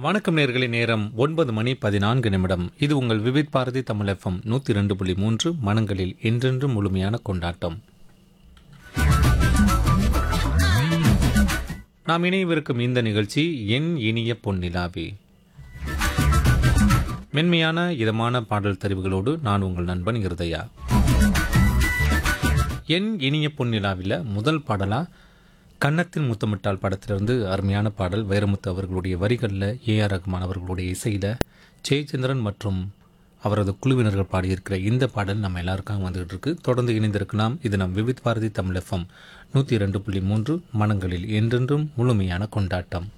வணக்கம் நேர்களை நேரம் ஒன்பது மணி பதினான்கு நிமிடம் இது உங்கள் விவித் பாரதி தமிழ் எஃப்எம் நூற்றி ரெண்டு புள்ளி மூன்று மனங்களில் என்றென்றும் முழுமையான கொண்டாட்டம் நாம் இணையவிருக்கும் இந்த நிகழ்ச்சி என் இனிய பொன்னிலாவே மென்மையான இதமான பாடல் தெரிவுகளோடு நான் உங்கள் நண்பன் இருதயா என் இனிய பொன்னிலாவில் முதல் பாடலா கன்னத்தில் முத்தமிட்டால் படத்திலிருந்து அருமையான பாடல் வைரமுத்து அவர்களுடைய வரிகளில் ஏ ஆர் ரகுமான் அவர்களுடைய இசையில் ஜெயச்சந்திரன் மற்றும் அவரது குழுவினர்கள் பாடியிருக்கிற இந்த பாடல் நம்ம எல்லாருக்கும் வந்துகிட்டு இருக்கு தொடர்ந்து இணைந்திருக்கலாம் இது நம் விவித் பாரதி தமிழ் எஃப்எம் நூற்றி ரெண்டு புள்ளி மூன்று மனங்களில் என்றென்றும் முழுமையான கொண்டாட்டம்